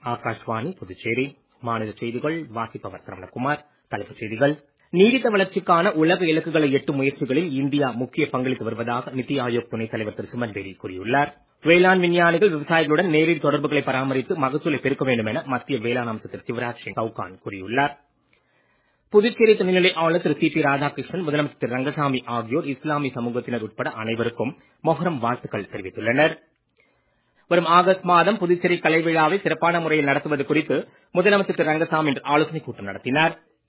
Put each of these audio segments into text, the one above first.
ஆகாஷ்வாணி புதுச்சேரி மாநில செய்திகள் வாசிப்பவர் சரவணகுமார் தலைப்புச் செய்திகள் நீடித்த வளர்ச்சிக்கான உலக இலக்குகளை எட்டும் முயற்சிகளில் இந்தியா முக்கிய பங்களித்து வருவதாக நித்தி ஆயோக் துணைத் தலைவர் திரு சுமன் பேடி கூறியுள்ளார் வேளாண் விஞ்ஞானிகள் விவசாயிகளுடன் நேரடி தொடர்புகளை பராமரித்து மகசூலை பெருக்க வேண்டும் என மத்திய வேளாண் அமைச்சர் திரு சிவராஜ் சிங் சவுகான் கூறியுள்ளார் புதுச்சேரி துணைநிலை ஆளுநர் திரு சி பி ராதாகிருஷ்ணன் முதலமைச்சர் திரு ரங்கசாமி ஆகியோர் இஸ்லாமிய சமூகத்தினர் உட்பட அனைவருக்கும் மொஹரம் வாழ்த்துக்கள் தெரிவித்துள்ளனர் வரும் ஆகஸ்ட் மாதம் புதுச்சேரி கலை விழாவை சிறப்பான முறையில் நடத்துவது குறித்து முதலமைச்சர் திரு ரங்கசாமி இன்று ஆலோசனைக் கூட்டம் நடத்தினார்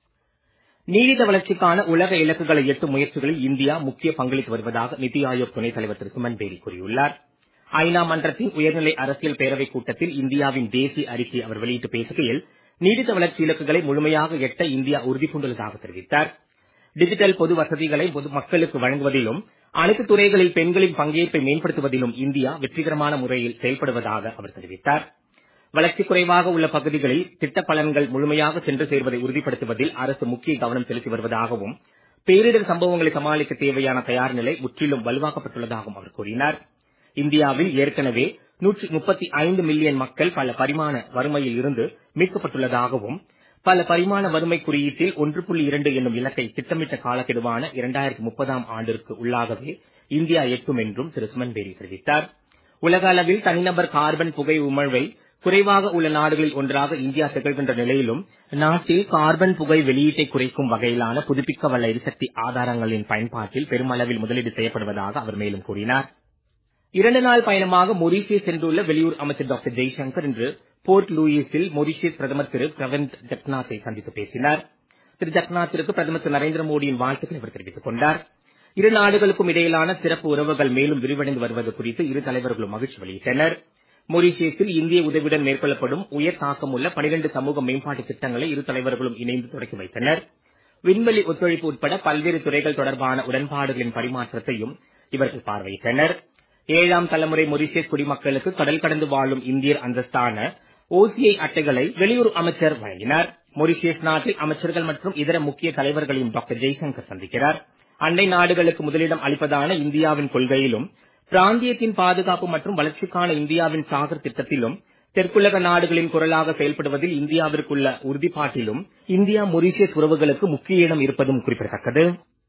நீடித்த வளர்ச்சிக்கான உலக இலக்குகளை எட்டும் முயற்சிகளில் இந்தியா முக்கிய பங்களித்து வருவதாக நித்தி ஆயோக் துணைத் தலைவர் திரு சுமன் பேடி கூறியுள்ளார் ஐநா மன்றத்தின் உயர்நிலை அரசியல் பேரவைக் கூட்டத்தில் இந்தியாவின் தேசிய அறிக்கையை அவர் வெளியிட்டு பேசுகையில் நீடித்த வளர்ச்சி இலக்குகளை முழுமையாக எட்ட இந்தியா உறுதி பூண்டுள்ளதாக தெரிவித்தார் டிஜிட்டல் பொது வசதிகளை பொது மக்களுக்கு வழங்குவதிலும் அனைத்து துறைகளில் பெண்களின் பங்கேற்பை மேம்படுத்துவதிலும் இந்தியா வெற்றிகரமான முறையில் செயல்படுவதாக அவர் தெரிவித்தார் வளர்ச்சி குறைவாக உள்ள பகுதிகளில் திட்ட பலன்கள் முழுமையாக சென்று சேர்வதை உறுதிப்படுத்துவதில் அரசு முக்கிய கவனம் செலுத்தி வருவதாகவும் பேரிடர் சம்பவங்களை சமாளிக்க தேவையான தயார் நிலை முற்றிலும் வலுவாக்கப்பட்டுள்ளதாகவும் அவர் கூறினார் இந்தியாவில் ஏற்கனவே நூற்றி முப்பத்தி ஐந்து மில்லியன் மக்கள் பல பரிமாண வறுமையில் இருந்து மீட்கப்பட்டுள்ளதாகவும் பல பரிமாண வறுமை குறியீட்டில் ஒன்று புள்ளி இரண்டு என்னும் இலக்கை திட்டமிட்ட காலக்கெடுவான இரண்டாயிரத்தி முப்பதாம் ஆண்டிற்கு உள்ளாகவே இந்தியா எட்டும் என்றும் திரு சுமன்பேரி தெரிவித்தார் உலக அளவில் தனிநபர் கார்பன் புகை உமிழ்வை குறைவாக உள்ள நாடுகளில் ஒன்றாக இந்தியா திகழ்கின்ற நிலையிலும் நாட்டில் கார்பன் புகை வெளியீட்டை குறைக்கும் வகையிலான புதுப்பிக்கவல்ல எரிசக்தி ஆதாரங்களின் பயன்பாட்டில் பெருமளவில் முதலீடு செய்யப்படுவதாக அவர் மேலும் கூறினார் இரண்டு நாள் பயணமாக மொரீஷியஸ் சென்றுள்ள வெளியுறவு அமைச்சர் டாக்டர் ஜெய்சங்கர் இன்று போர்ட் லூயிஸில் மொரீஷியஸ் பிரதமர் திரு பிரவிந்த் ஜக்நாத்தை சந்தித்து பேசினார் திரு ஜக்நாத்திற்கு பிரதமர் திரு நரேந்திர மோடியின் வாழ்த்துக்களை அவர் தெரிவித்துக் கொண்டார் இரு நாடுகளுக்கும் இடையிலான சிறப்பு உறவுகள் மேலும் விரிவடைந்து வருவது குறித்து இரு தலைவர்களும் மகிழ்ச்சி வெளியிட்டனர் மொரீஷியஸில் இந்திய உதவியுடன் மேற்கொள்ளப்படும் உயர் தாக்கமுள்ள பனிரெண்டு சமூக மேம்பாட்டு திட்டங்களை இரு தலைவர்களும் இணைந்து தொடக்கி வைத்தனர் விண்வெளி ஒத்துழைப்பு உட்பட பல்வேறு துறைகள் தொடர்பான உடன்பாடுகளின் பரிமாற்றத்தையும் இவர்கள் பார்வையிட்டனர் ஏழாம் தலைமுறை மொரீஷியஸ் குடிமக்களுக்கு கடல் கடந்து வாழும் இந்தியர் அந்தஸ்தான ஓசிஐ அட்டைகளை வெளியுறவு அமைச்சர் வழங்கினார் மொரீஷியஸ் நாட்டில் அமைச்சர்கள் மற்றும் இதர முக்கிய தலைவர்களையும் டாக்டர் ஜெய்சங்கர் சந்திக்கிறார் அண்டை நாடுகளுக்கு முதலிடம் அளிப்பதான இந்தியாவின் கொள்கையிலும் பிராந்தியத்தின் பாதுகாப்பு மற்றும் வளர்ச்சிக்கான இந்தியாவின் சாகர் திட்டத்திலும் தெற்குலக நாடுகளின் குரலாக செயல்படுவதில் இந்தியாவிற்குள்ள உறுதிப்பாட்டிலும் இந்தியா மொரீஷியஸ் உறவுகளுக்கு முக்கிய இடம் இருப்பதும் குறிப்பிடத்தக்கது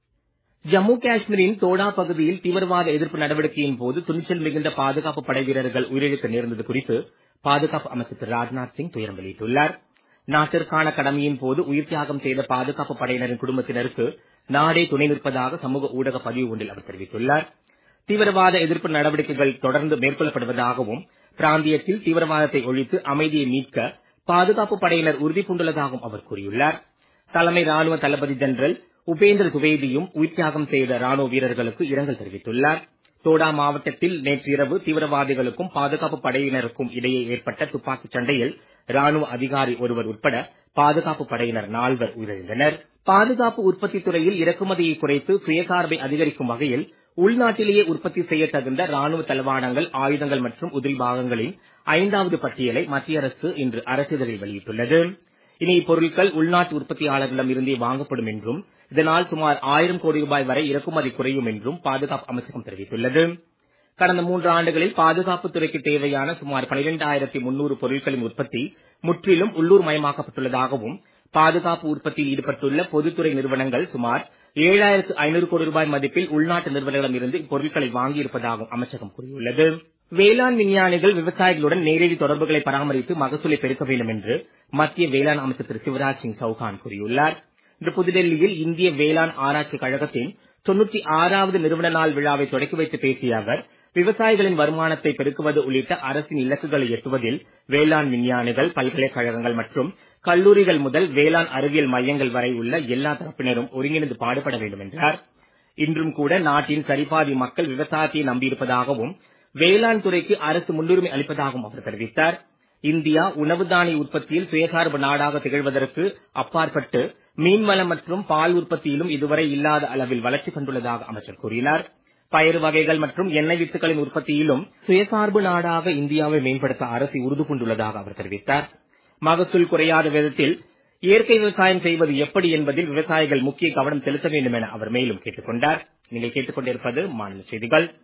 ஜம்மு காஷ்மீரின் தோடா பகுதியில் தீவிரவாத எதிர்ப்பு நடவடிக்கையின் போது துணிச்சல் மிகுந்த பாதுகாப்பு படை வீரர்கள் உயிரிழக்க நேர்ந்தது குறித்து பாதுகாப்பு அமைச்சர் திரு ராஜ்நாத் சிங் துயரம் வெளியிட்டுள்ளார் நாட்டிற்கான கடமையின் போது உயிர் தியாகம் செய்த பாதுகாப்பு படையினரின் குடும்பத்தினருக்கு நாடே துணை நிற்பதாக சமூக ஊடக பதிவு ஒன்றில் அவர் தெரிவித்துள்ளார் தீவிரவாத எதிர்ப்பு நடவடிக்கைகள் தொடர்ந்து மேற்கொள்ளப்படுவதாகவும் பிராந்தியத்தில் தீவிரவாதத்தை ஒழித்து அமைதியை மீட்க பாதுகாப்பு படையினர் உறுதி பூண்டுள்ளதாகவும் அவர் கூறியுள்ளார் தலைமை ராணுவ தளபதி ஜெனரல் உபேந்திர துவேதியும் உயிர்த்தியாகம் செய்த ராணுவ வீரர்களுக்கு இரங்கல் தெரிவித்துள்ளார் தோடா மாவட்டத்தில் நேற்று இரவு தீவிரவாதிகளுக்கும் பாதுகாப்பு படையினருக்கும் இடையே ஏற்பட்ட துப்பாக்கிச் சண்டையில் ராணுவ அதிகாரி ஒருவர் உட்பட பாதுகாப்பு படையினர் நால்வர் உயிரிழந்தனர் பாதுகாப்பு உற்பத்தி துறையில் இறக்குமதியை குறைத்து சுயசார்பை அதிகரிக்கும் வகையில் உள்நாட்டிலேயே உற்பத்தி செய்ய தகுந்த ராணுவ தளவாடங்கள் ஆயுதங்கள் மற்றும் உதிரி பாகங்களின் ஐந்தாவது பட்டியலை மத்திய அரசு இன்று அரசிதழில் வெளியிட்டுள்ளது இனி இப்பொருட்கள் உள்நாட்டு உற்பத்தியாளர்களிடம் இருந்தே வாங்கப்படும் என்றும் இதனால் சுமார் ஆயிரம் கோடி ரூபாய் வரை இறக்குமதி குறையும் என்றும் பாதுகாப்பு அமைச்சகம் தெரிவித்துள்ளது கடந்த மூன்று ஆண்டுகளில் பாதுகாப்பு துறைக்கு தேவையான சுமார் பனிரெண்டாயிரத்தி முன்னூறு பொருட்களின் உற்பத்தி முற்றிலும் உள்ளூர் மயமாக்கப்பட்டுள்ளதாகவும் பாதுகாப்பு உற்பத்தியில் ஈடுபட்டுள்ள பொதுத்துறை நிறுவனங்கள் சுமார் ஏழாயிரத்து ஐநூறு கோடி ரூபாய் மதிப்பில் உள்நாட்டு நிறுவனங்களிடம் இருந்து இப்பொருட்களை வாங்கியிருப்பதாகவும் அமைச்சகம் கூறியுள்ளது வேளாண் விஞ்ஞானிகள் விவசாயிகளுடன் நேரடி தொடர்புகளை பராமரித்து மகசூலை பெருக்க வேண்டும் என்று மத்திய வேளாண் அமைச்சர் திரு சிவராஜ் சிங் சௌகான் கூறியுள்ளார் இன்று புதுடெல்லியில் இந்திய வேளாண் ஆராய்ச்சி கழகத்தின் தொன்னூற்றி ஆறாவது நிறுவன நாள் விழாவை தொடக்கி வைத்து பேசிய அவர் விவசாயிகளின் வருமானத்தை பெருக்குவது உள்ளிட்ட அரசின் இலக்குகளை எட்டுவதில் வேளாண் விஞ்ஞானிகள் பல்கலைக்கழகங்கள் மற்றும் கல்லூரிகள் முதல் வேளாண் அறிவியல் மையங்கள் வரை உள்ள எல்லா தரப்பினரும் ஒருங்கிணைந்து பாடுபட வேண்டும் என்றார் இன்றும் கூட நாட்டின் சரிபாதி மக்கள் விவசாயத்தை நம்பியிருப்பதாகவும் வேளாண் துறைக்கு அரசு முன்னுரிமை அளிப்பதாகவும் அவர் தெரிவித்தார் இந்தியா உணவு தானிய உற்பத்தியில் சுயசார்பு நாடாக திகழ்வதற்கு அப்பாற்பட்டு மீன்வளம் மற்றும் பால் உற்பத்தியிலும் இதுவரை இல்லாத அளவில் வளர்ச்சி கண்டுள்ளதாக அமைச்சர் கூறினார் பயறு வகைகள் மற்றும் எண்ணெய் வித்துக்களின் உற்பத்தியிலும் சுயசார்பு நாடாக இந்தியாவை மேம்படுத்த அரசு உறுதி பூண்டுள்ளதாக அவர் தெரிவித்தார் மகசூல் குறையாத விதத்தில் இயற்கை விவசாயம் செய்வது எப்படி என்பதில் விவசாயிகள் முக்கிய கவனம் செலுத்த வேண்டும் என அவர் மேலும் கேட்டுக் கொண்டார் நீங்கள் கேட்டுக்கொண்டிருப்பது மாநில செய்திகள்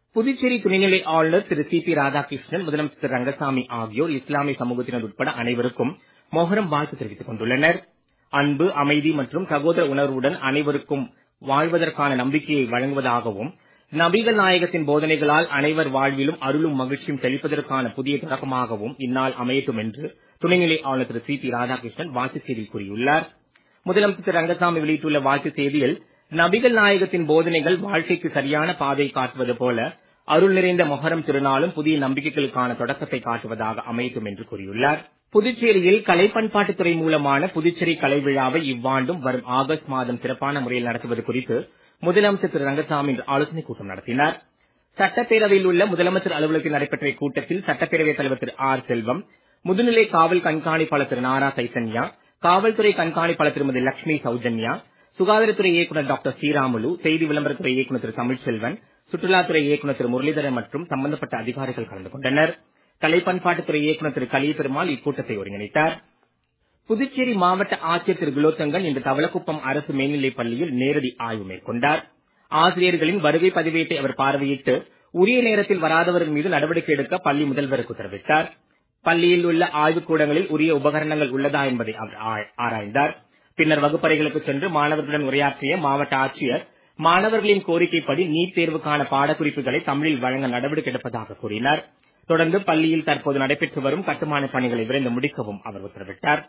புதுச்சேரி துணைநிலை ஆளுநர் திரு சி பி ராதாகிருஷ்ணன் முதலமைச்சர் திரு ரங்கசாமி ஆகியோர் இஸ்லாமிய சமூகத்தினர் உட்பட அனைவருக்கும் மொஹரம் வாழ்த்து தெரிவித்துக் கொண்டுள்ளனர் அன்பு அமைதி மற்றும் சகோதர உணர்வுடன் அனைவருக்கும் வாழ்வதற்கான நம்பிக்கையை வழங்குவதாகவும் நபிகள் நாயகத்தின் போதனைகளால் அனைவர் வாழ்விலும் அருளும் மகிழ்ச்சியும் செழிப்பதற்கான புதிய தொடக்கமாகவும் இந்நாள் அமையட்டும் என்று துணைநிலை ஆளுநர் திரு சி பி ராதாகிருஷ்ணன் வாழ்த்துச் செய்தியில் கூறியுள்ளார் முதலமைச்சர் திரு ரங்கசாமி வெளியிட்டுள்ள வாழ்த்துச் செய்தியில் நபிகள் நாயகத்தின் போதனைகள் வாழ்க்கைக்கு சரியான பாதை காட்டுவது போல அருள் நிறைந்த மொஹரம் திருநாளும் புதிய நம்பிக்கைகளுக்கான தொடக்கத்தை காட்டுவதாக அமையட்டும் என்று கூறியுள்ளார் புதுச்சேரியில் கலை பண்பாட்டுத்துறை மூலமான புதுச்சேரி கலை விழாவை இவ்வாண்டும் வரும் ஆகஸ்ட் மாதம் சிறப்பான முறையில் நடத்துவது குறித்து முதலமைச்சர் திரு ரங்கசாமி இன்று ஆலோசனைக் கூட்டம் நடத்தினார் சட்டப்பேரவையில் உள்ள முதலமைச்சர் அலுவலகத்தில் நடைபெற்ற இக்கூட்டத்தில் சட்டப்பேரவைத் தலைவர் திரு ஆர் செல்வம் முதுநிலை காவல் கண்காணிப்பாளர் திரு நாரா சைத்தன்யா காவல்துறை கண்காணிப்பாளர் திருமதி லட்சுமி சௌஜன்யா சுகாதாரத்துறை இயக்குநர் டாக்டர் ஸ்ரீராமுலு செய்தி விளம்பரத்துறை இயக்குநர் திரு தமிழ்ச்செல்வன் சுற்றுலாத்துறை இயக்குநர் திரு முரளிதரன் மற்றும் சம்பந்தப்பட்ட அதிகாரிகள் கலந்து கொண்டனர் கலை பண்பாட்டுத்துறை இயக்குநர் திரு கலி பெருமாள் இக்கூட்டத்தை ஒருங்கிணைத்தார் புதுச்சேரி மாவட்ட ஆட்சியர் திரு குலோத்தங்கன் இன்று தவளக்குப்பம் அரசு மேல்நிலைப் பள்ளியில் நேரடி ஆய்வு மேற்கொண்டார் ஆசிரியர்களின் வருகை பதிவேட்டை அவர் பார்வையிட்டு உரிய நேரத்தில் வராதவர்கள் மீது நடவடிக்கை எடுக்க பள்ளி முதல்வருக்கு உத்தரவிட்டார் பள்ளியில் உள்ள ஆய்வுக் கூடங்களில் உரிய உபகரணங்கள் உள்ளதா என்பதை அவர் ஆராய்ந்தார் பின்னர் வகுப்பறைகளுக்கு சென்று மாணவர்களுடன் உரையாற்றிய மாவட்ட ஆட்சியர் மாணவர்களின் கோரிக்கைப்படி நீட் தேர்வுக்கான பாடக்குறிப்புகளை தமிழில் வழங்க நடவடிக்கை எடுப்பதாக கூறினார் தொடர்ந்து பள்ளியில் தற்போது நடைபெற்று வரும் கட்டுமான பணிகளை விரைந்து முடிக்கவும் அவர் உத்தரவிட்டார்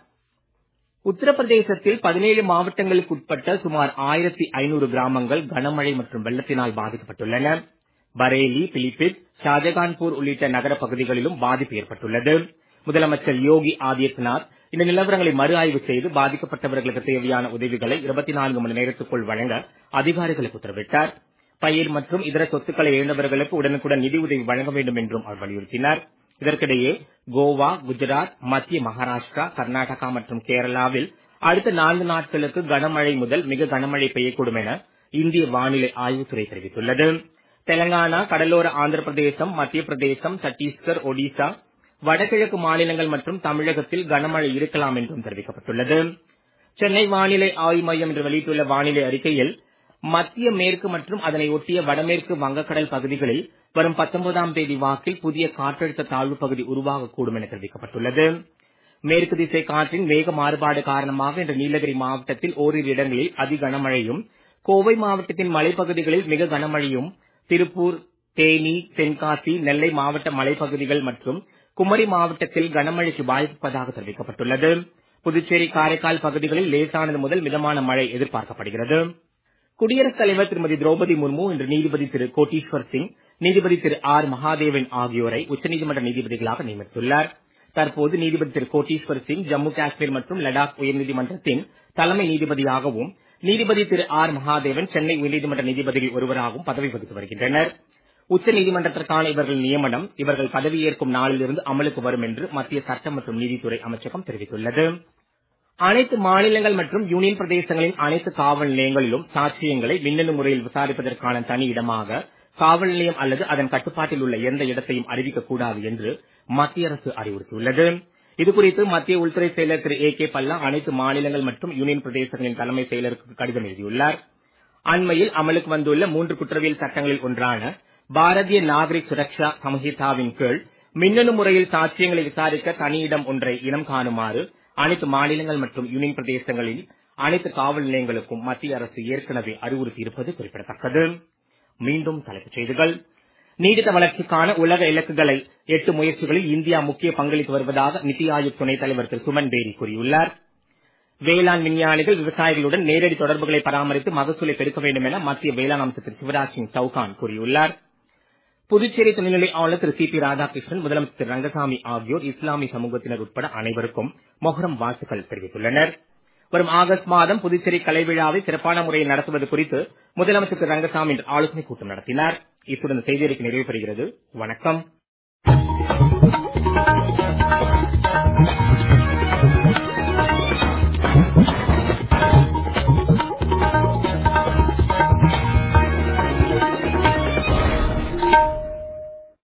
உத்தரப்பிரதேசத்தில் பதினேழு மாவட்டங்களுக்கு உட்பட்ட சுமார் ஆயிரத்தி ஐநூறு கிராமங்கள் கனமழை மற்றும் வெள்ளத்தினால் பாதிக்கப்பட்டுள்ளன பரேலி பிலிபித் ஷாஜகான்பூர் உள்ளிட்ட நகர பகுதிகளிலும் பாதிப்பு ஏற்பட்டுள்ளது முதலமைச்சர் யோகி ஆதித்யநாத் இந்த நிலவரங்களை மறு ஆய்வு செய்து பாதிக்கப்பட்டவர்களுக்கு தேவையான உதவிகளை இருபத்தி நான்கு மணி நேரத்துக்குள் வழங்க அதிகாரிகளுக்கு உத்தரவிட்டார் பயிர் மற்றும் இதர சொத்துக்களை இழந்தவர்களுக்கு உடனுக்குடன் நிதி உதவி வழங்க வேண்டும் என்றும் அவர் வலியுறுத்தினார் இதற்கிடையே கோவா குஜராத் மத்திய மகாராஷ்டிரா கர்நாடகா மற்றும் கேரளாவில் அடுத்த நான்கு நாட்களுக்கு கனமழை முதல் மிக கனமழை பெய்யக்கூடும் என இந்திய வானிலை ஆய்வுத்துறை தெரிவித்துள்ளது தெலங்கானா கடலோர ஆந்திர பிரதேசம் மத்திய பிரதேசம் சத்தீஸ்கர் ஒடிசா வடகிழக்கு மாநிலங்கள் மற்றும் தமிழகத்தில் கனமழை இருக்கலாம் என்றும் தெரிவிக்கப்பட்டுள்ளது சென்னை வானிலை ஆய்வு மையம் இன்று வெளியிட்டுள்ள வானிலை அறிக்கையில் மத்திய மேற்கு மற்றும் அதனை ஒட்டிய வடமேற்கு வங்கக்கடல் பகுதிகளில் வரும் பத்தொன்பதாம் தேதி வாக்கில் புதிய காற்றழுத்த தாழ்வு பகுதி உருவாகக்கூடும் என தெரிவிக்கப்பட்டுள்ளது மேற்கு திசை காற்றின் வேக மாறுபாடு காரணமாக இன்று நீலகிரி மாவட்டத்தில் ஓரிரு இடங்களில் அதி கனமழையும் கோவை மாவட்டத்தின் மலைப்பகுதிகளில் மிக கனமழையும் திருப்பூர் தேனி தென்காசி நெல்லை மாவட்ட மலைப்பகுதிகள் மற்றும் குமரி மாவட்டத்தில் கனமழைக்கு வாய்ப்பிருப்பதாக தெரிவிக்கப்பட்டுள்ளது புதுச்சேரி காரைக்கால் பகுதிகளில் லேசானது முதல் மிதமான மழை எதிர்பார்க்கப்படுகிறது குடியரசுத் தலைவர் திருமதி திரௌபதி முர்மு இன்று நீதிபதி திரு கோட்டீஸ்வர் சிங் நீதிபதி திரு ஆர் மகாதேவன் ஆகியோரை உச்சநீதிமன்ற நீதிபதிகளாக நியமித்துள்ளார் தற்போது நீதிபதி திரு கோட்டீஸ்வர் சிங் ஜம்மு காஷ்மீர் மற்றும் லடாக் உயர்நீதிமன்றத்தின் தலைமை நீதிபதியாகவும் நீதிபதி திரு ஆர் மகாதேவன் சென்னை உயர்நீதிமன்ற நீதிபதிகள் ஒருவராகவும் பதவி வகித்து வருகின்றனர் உச்ச நீதிமன்றத்திற்கான இவர்கள் நியமனம் இவர்கள் பதவியேற்கும் நாளிலிருந்து அமலுக்கு வரும் என்று மத்திய சட்டம் மற்றும் நீதித்துறை அமைச்சகம் தெரிவித்துள்ளது அனைத்து மாநிலங்கள் மற்றும் யூனியன் பிரதேசங்களின் அனைத்து காவல் நிலையங்களிலும் சாட்சியங்களை மின்னணு முறையில் விசாரிப்பதற்கான தனி இடமாக காவல் நிலையம் அல்லது அதன் கட்டுப்பாட்டில் உள்ள எந்த இடத்தையும் அறிவிக்கக்கூடாது என்று மத்திய அரசு அறிவுறுத்தியுள்ளது இதுகுறித்து மத்திய உள்துறை செயலர் திரு ஏ கே பல்லா அனைத்து மாநிலங்கள் மற்றும் யூனியன் பிரதேசங்களின் தலைமை செயலருக்கு கடிதம் எழுதியுள்ளார் அண்மையில் அமலுக்கு வந்துள்ள மூன்று குற்றவியல் சட்டங்களில் ஒன்றான பாரதிய நாகரிக் சுரக்ஷா சம்ஹிதாவின் கீழ் மின்னணு முறையில் சாட்சியங்களை விசாரிக்க தனியிடம் ஒன்றை இனம் காணுமாறு அனைத்து மாநிலங்கள் மற்றும் யூனியன் பிரதேசங்களில் அனைத்து காவல் நிலையங்களுக்கும் மத்திய அரசு ஏற்கனவே அறிவுறுத்தியிருப்பது குறிப்பிடத்தக்கது மீண்டும் தலைப்புச் செய்திகள் நீடித்த வளர்ச்சிக்கான உலக இலக்குகளை எட்டு முயற்சிகளில் இந்தியா முக்கிய பங்களித்து வருவதாக நித்தி ஆயோக் துணைத் தலைவர் திரு சுமன் பேரி கூறியுள்ளார் வேளாண் விஞ்ஞானிகள் விவசாயிகளுடன் நேரடி தொடர்புகளை பராமரித்து மகசூலை பெருக்க வேண்டும் என மத்திய வேளாண் அமைச்சர் திரு சிவராஜ் சிங் சௌகான் கூறியுள்ளார் புதுச்சேரி துணைநிலை ஆளுநர் திரு சி பி ராதாகிருஷ்ணன் முதலமைச்சர் திரு ரங்கசாமி ஆகியோர் இஸ்லாமிய சமூகத்தினர் உட்பட அனைவருக்கும் மொஹரம் வாழ்த்துக்கள் தெரிவித்துள்ளனர் வரும் ஆகஸ்ட் மாதம் புதுச்சேரி கலை விழாவை சிறப்பான முறையில் நடத்துவது குறித்து முதலமைச்சர் திரு ரங்கசாமி இன்று ஆலோசனைக் கூட்டம் நடத்தினார் இத்துடன் செய்தியறிக்கை நிறைவு பெறுகிறது வணக்கம்